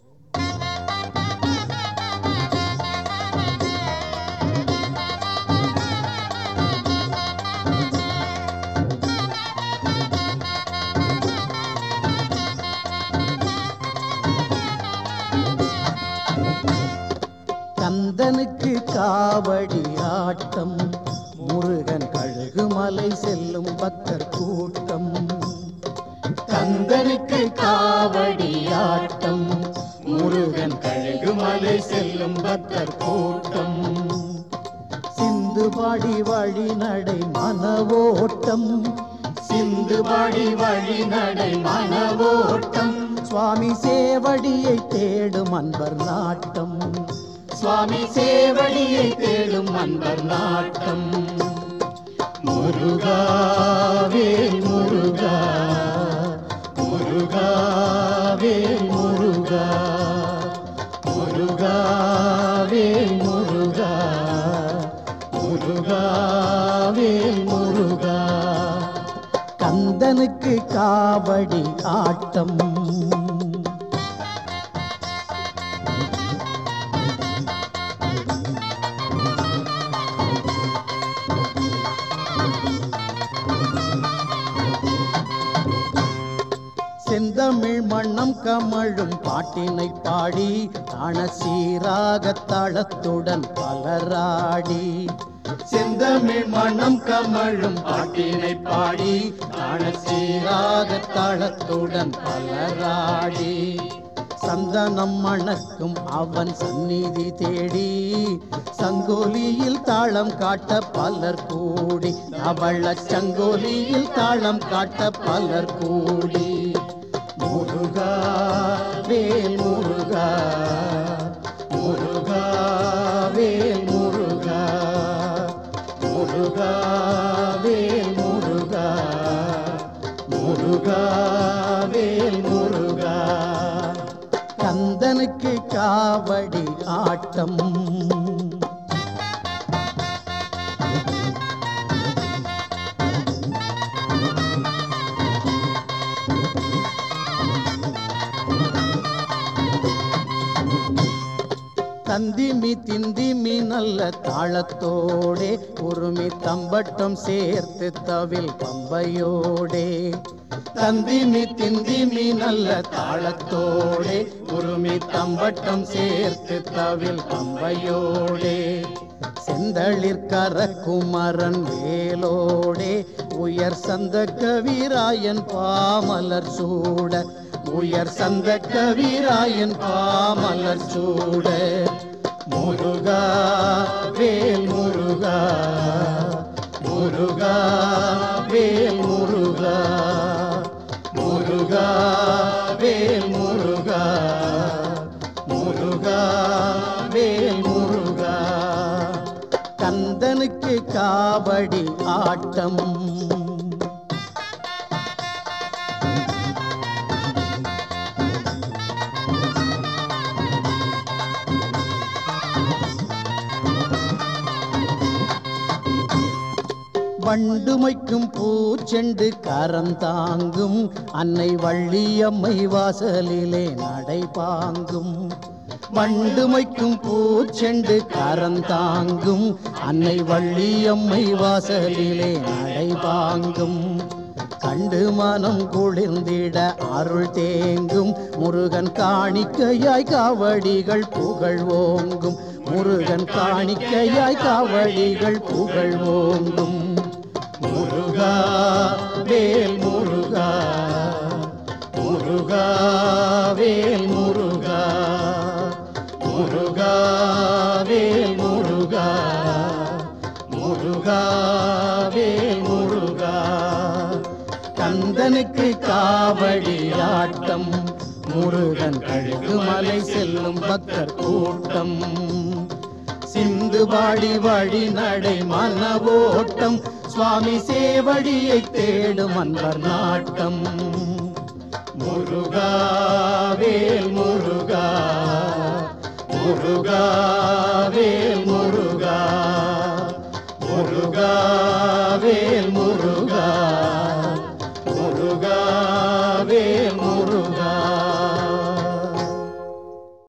கந்தனுக்கு காவடி ஆட்டம் முருகன் கழுகுமலை செல்லும் பக்தர் கூட்டம் கந்தனுக்கு காவடி ஆட்டம் முருகன் கழுகுமலை செல்லும் பக்தர் கூட்டம் சிந்து பாடி வழி நடை மனவோட்டம் சிந்து பாடி வழி நடை மனவோட்டம் சுவாமி சேவடியை தேடும் அன்பர் நாட்டம் சுவாமி சேவடியை தேடும் அன்பர் நாட்டம் முருகாவே முருகா முருகாவே முருகா முருகாவே முருகா முருகாவே முருகா கந்தனுக்கு காவடி ஆட்டம் செந்தமிழ் மண்ணம் கமழும் பாட்டினை பாடி தான சீராக தாளத்துடன் பலராடி செந்தமிழ் மண்ணம் கமழும் பாட்டினை பாடி தான சீராக தாளத்துடன் பலராடி சந்தனம் மணக்கும் அவன் சந்நிதி தேடி சங்கோலியில் தாளம் காட்ட பலர் கூடி அவள சங்கோலியில் தாளம் காட்ட பலர் கூடி முருகா வேல் முருகா முருகா வேல் முருகா முருகா வேல் முருகா முருகா வேல் முருகா கந்தனுக்கு காவடி ஆட்டம் தந்திமி திந்திமி நல்ல தாளத்தோடே உருமி தம்பட்டம் சேர்த்து தவில் பம்பையோடே தந்திமி திந்திமி நல்ல தாளத்தோடே உருமி தம்பட்டம் சேர்த்து தவில் பம்பையோடே செந்தளிர்கர குமரன் வேலோடே உயர் சந்த கவிராயன் பாமலர் சூட உயர் சந்த கவிராயன் பாமலர் சூட முருகா வேல் முருகா முருகா வேல் முருகா முருகா வேல் முருகா முருகா வேல் முருகா கந்தனுக்கு காவடி ஆட்டம் வண்டுமைக்கும் பூச்செண்டு கரந்தாங்கும் அன்னை வள்ளியம்மை வாசலிலே நடைபாங்கும் வண்டுமைக்கும் பூச்செண்டு கரந்தாங்கும் அன்னை வள்ளியம்மை வாசலிலே நடைபாங்கும் கண்டு மனம் குளிர்ந்திட அருள் தேங்கும் முருகன் காணிக்கையாய் காவடிகள் புகழ் ஓங்கும் முருகன் காணிக்கையாய் காவடிகள் புகழ் ஓங்கும் முருகா வேல் முருகா முருகா வேல் முருகா முருகா வேல் முருகா முருகா வேல் முருகா கந்தனுக்கு காவடி ஆட்டம் முருகன் கழுகு மலை செல்லும் பக்தர் கூட்டம் சிந்து பாடி வழி நடை மனவோட்டம் சுவாமி சேவடியை தேடும் அன்பர் நாட்டம் முருகா வேல் முருகா முருகா வேல் முருகா முருகா வேல் முருகா